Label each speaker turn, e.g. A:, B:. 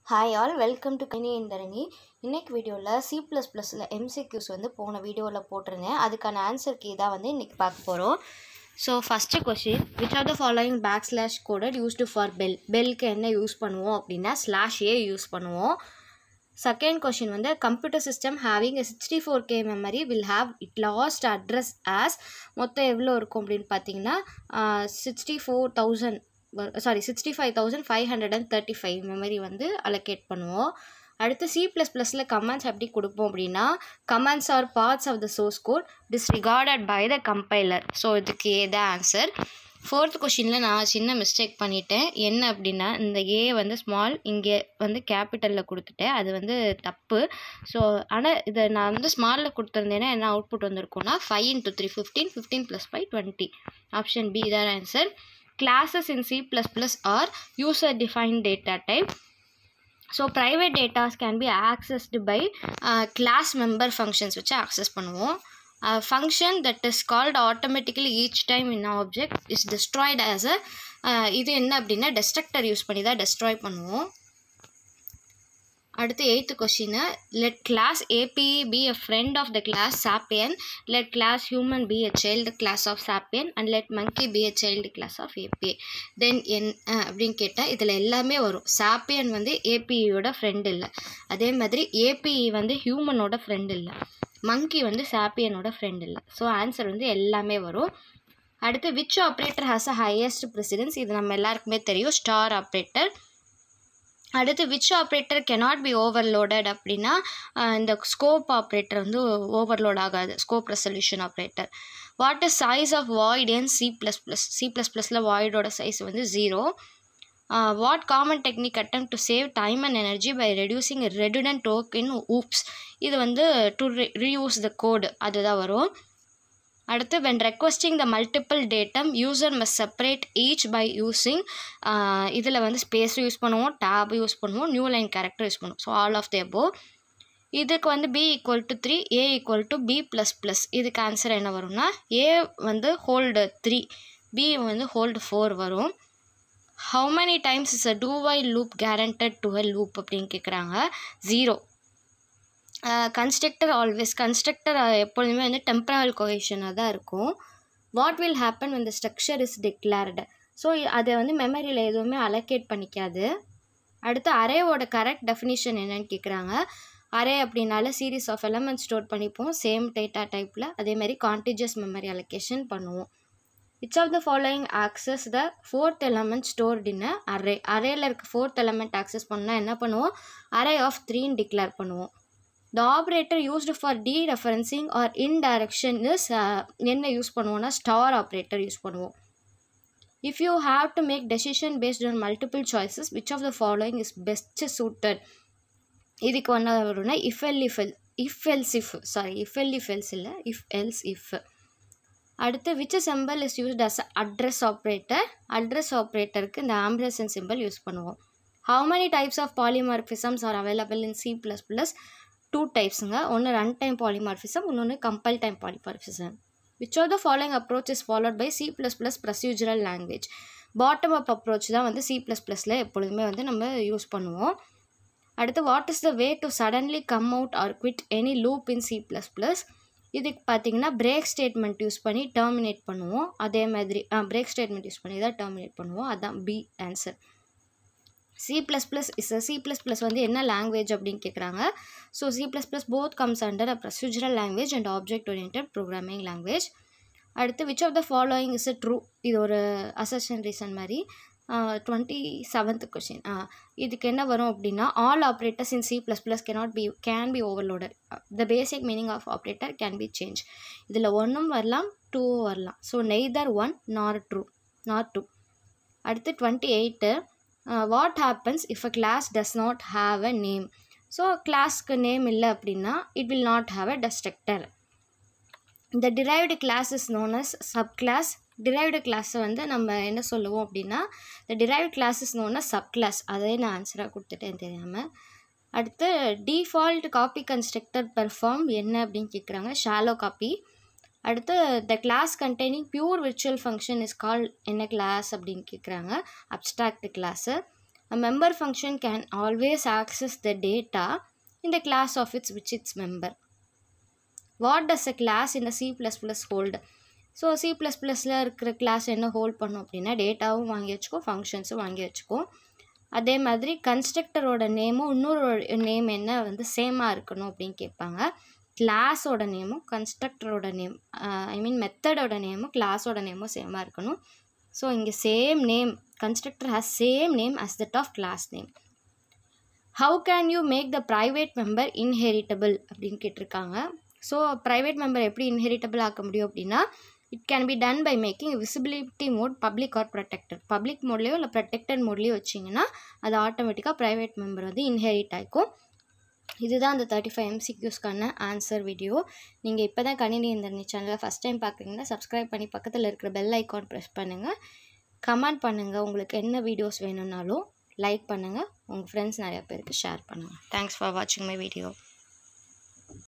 A: hi all welcome to கனி இந்தரணி இன்னைக்கு வீடியோவில் சி ப்ளஸ் ப்ளஸில் எம்சிக்யூஸ் வந்து போன வீடியோவில் போட்டிருந்தேன் அதுக்கான ஆன்சர் கீ தான் வந்து இன்றைக்கி பார்க்க போகிறோம் so first question which are the following back slash coded used for bell பெல்க்கு என்ன யூஸ் பண்ணுவோம் அப்படின்னா ஸ்லாஷ் ஏ யூஸ் பண்ணுவோம் செகண்ட் கொஷின் வந்து computer system having sixty four K memory will have it last address as மொத்தம் எவ்வளோ இருக்கும் அப்படின்னு பார்த்தீங்கன்னா sixty four thousand sorry sixty five thousand five hundred and thirty five memory வந்து allocate பண்ணுவோம் அடுத்து சி ப்ளஸ் ப்ளஸில் கமெண்ட்ஸ் எப்படி கொடுப்போம் அப்படின்னா comments are parts of the source code discarded by the compiler so இதுக்கு ஏ தான் ஆன்சர் ஃபோர்த் கொஷினில் நான் சின்ன மிஸ்டேக் பண்ணிட்டேன் என்ன அப்படின்னா இந்த ஏ வந்து ஸ்மால் இங்கே வந்து கேபிட்டலில் கொடுத்துட்டேன் அது வந்து தப்பு ஸோ ஆனால் இதை நான் வந்து ஸ்மாலில் கொடுத்துருந்தேன்னா என்ன அவுட்புட் வந்திருக்கும்னா five into three fifteen fifteen plus five twenty option B தான் answer classes in C++ are user defined data type so private datas can be accessed by class member functions வச்சு ஆக்சஸ் பண்ணுவோம் function that is called automatically each time an object is destroyed as a இது என்ன அப்படின்னா destructor use பண்ணி தான் destroy பண்ணுவோம் அடுத்து eighth question let class ape be a friend of the class sapien let class human be a child class of sapien and let monkey be a child class of ape then என் அப்படின்னு கேட்டால் இதில் எல்லாமே வரும் சாப்பியன் வந்து ஏபிஇயோட friend இல்லை அதே மாதிரி ஏபிஇ வந்து ஹியூமனோட ஃப்ரெண்ட் இல்லை மங்கி வந்து சாப்பியனோட ஃப்ரெண்ட் இல்லை ஸோ ஆன்சர் வந்து எல்லாமே வரும் அடுத்து which operator has a highest precedence இது நம்ம எல்லாருக்குமே தெரியும் ஸ்டார் ஆப்ரேட்டர் அடுத்து which operator cannot be overloaded அப்படின்னா இந்த ஸ்கோப் ஆப்ரேட்டர் வந்து ஓவர்லோட் ஆகாது scope resolution operator what is size of void in C plus plus C plus ப்ளஸில் வாய்டோட சைஸ் வந்து zero what common technique attempt to save time and energy by reducing redundant Doak in oops இது வந்து to reuse the code அதுதான் வரும் அடுத்து when requesting the multiple datum user must separate each by using இதில் வந்து space use பண்ணுவோம் tab use பண்ணுவோம் new line character use பண்ணுவோம் so all of the above இதுக்கு வந்து B equal to three A equal to B plus plus இதுக்கு answer என்ன வரும்னா ஏ வந்து ஹோல்டு த்ரீ பி வந்து ஹோல்டு ஃபோர் வரும் how many times is a two while loop guaranteed to a loop அப்படின்னு கேட்குறாங்க ஜீரோ கன்ஸ்ட்ரக்டர் ஆல்வேஸ் கன்ஸ்ட்ரக்டர் எப்பொழுதுமே வந்து டெம்பரல் கொஹேஷனாக தான் இருக்கும் what will happen when the structure is declared so அதை வந்து மெமரியில் எதுவுமே அலோகேட் பண்ணிக்காது அடுத்து அரேவோட கரெக்ட் டெஃபினிஷன் என்னன்னு கேட்குறாங்க அரே அப்படின்னால சீரீஸ் ஆஃப் எலமெண்ட் ஸ்டோர் பண்ணிப்போம் சேம் டேட்டா டைப்பில் அதேமாதிரி கான்டிஜியஸ் மெமரி அலோகேஷன் பண்ணுவோம் which of the following access the fourth element stored in array அரேயில் இருக்க ஃபோர்த் எலமெண்ட் ஆக்சஸ் பண்ணால் என்ன பண்ணுவோம் அரே ஆஃப் த்ரீன்னு டிக்ளேர் பண்ணுவோம் the operator used for dereferencing or indirection is என்ன யூஸ் பண்ணுவோம்னா ஸ்டார் ஆப்ரேட்டர் யூஸ் பண்ணுவோம் if you have to make decision based on multiple choices which of the following is best suited இதுக்கு ஒன்றா வரும்னா if else if else if else if sorry if else if else இல்லை if else if அடுத்து which symbol is used as address operator address ஆப்ரேட்டருக்கு இந்த ampersand symbol use பண்ணுவோம் how many types of polymorphisms are available in C plus plus two டைப்ஸுங்க ஒன்று run time polymorphism இன்னொன்று compile time polymorphism which are the following approach is followed by C plus plus procedural language bottom up approach தான் வந்து C plus ப்ளஸில் எப்பொழுதுமே வந்து நம்ம use பண்ணுவோம் அடுத்து what is the way to suddenly come out or quit any loop in C plus plus இதுக்கு பார்த்தீங்கன்னா பிரேக் ஸ்டேட்மெண்ட் யூஸ் பண்ணி டெர்மினேட் பண்ணுவோம் அதே மாதிரி பிரேக் ஸ்டேட்மெண்ட் யூஸ் பண்ணி தான் டெர்மினேட் பண்ணுவோம் அதுதான் B answer C plus plus is C plus plus வந்து என்ன லாங்குவேஜ் அப்படின்னு கேட்குறாங்க so C plus plus both comes under a procedural language and object oriented programming language அடுத்து which of the following is a true இது ஒரு assertion reason மாதிரி twenty seventh question இதுக்கு என்ன வரும் அப்படின்னா all operators in C plus plus cannot be can be overloaded the basic meaning of operator can be change இதில் ஒன்றும் வரலாம் டூவும் வரலாம் so neither one nor true not two அடுத்து twenty eight what happens if a class does not have a name so கிளாஸ்க்கு name இல்லை அப்படின்னா it will not have a destructor இந்த derived class is known as sub class derived கிளாஸை வந்து நம்ம என்ன சொல்லுவோம் அப்படின்னா இந்த derived class is known as sub class அதே நான் ஆன்சராக கொடுத்துட்டேன் தெரியாமல் அடுத்து டிஃபால்ட் காப்பி கன்ஸ்ட்ரக்டர் பெர்ஃபார்ம் என்ன அப்படின்னு கேட்குறாங்க ஷாலோ காப்பி அடுத்து the class containing pure virtual function is call என்ன கிளாஸ் அப்படின்னு கேட்குறாங்க abstract class a member function can always access the data in the class of its which its member what does a class இந்த C plus plus hold so C plus ப்ளஸில் இருக்கிற class என்ன hold பண்ணும் அப்படின்னா டேட்டாவும் வாங்கி வச்சுக்கோ ஃபங்க்ஷன்ஸும் வாங்கி வச்சுக்கோ அதே மாதிரி கன்ஸ்ட்ரக்டரோட நேமும் இன்னொரு நேம் என்ன வந்து சேமாக இருக்கணும் அப்படின்னு கேட்பாங்க கிளாஸோட நேமும் கன்ஸ்ட்ரக்டரோட நேம் ஐ மீன் மெத்தடோட நேமும் கிளாஸோட நேமும் சேமாக இருக்கணும் ஸோ இங்கே same name constructor has same name as that of class name how can you make the private member inheritable அப்படின்னு கேட்டிருக்காங்க ஸோ ப்ரைவேட் மெம்பர் எப்படி இன்ஹெரிட்டபிள் ஆக்க முடியும் அப்படின்னா it can be done by making visibility mode public or protected public மோட்லேயோ இல்லை protected மோட்லேயோ வச்சிங்கன்னா அது ஆட்டோமேட்டிக்காக ப்ரைவேட் மெம்பர் வந்து இன்ஹெரிட் ஆகிக்கும் இதுதான் அந்த தேர்ட்டி ஃபைவ் எம்சிக்யூஸ்க்கான ஆன்சர் வீடியோ நீங்கள் இப்போ தான் கணினி இந்த சேனலை ஃபஸ்ட் டைம் பார்க்குறீங்கன்னா சப்ஸ்கிரைப் பண்ணி பக்கத்தில் இருக்கிற பெல் ஐக்கான் ப்ரெஸ் பண்ணுங்கள் கமெண்ட் பண்ணுங்கள் உங்களுக்கு என்ன வீடியோஸ் வேணும்னாலும் லைக் பண்ணுங்கள் உங்கள் ஃப்ரெண்ட்ஸ் நிறையா பேருக்கு ஷேர் பண்ணுங்கள் தேங்க்ஸ் ஃபார் வாட்சிங் மை வீடியோ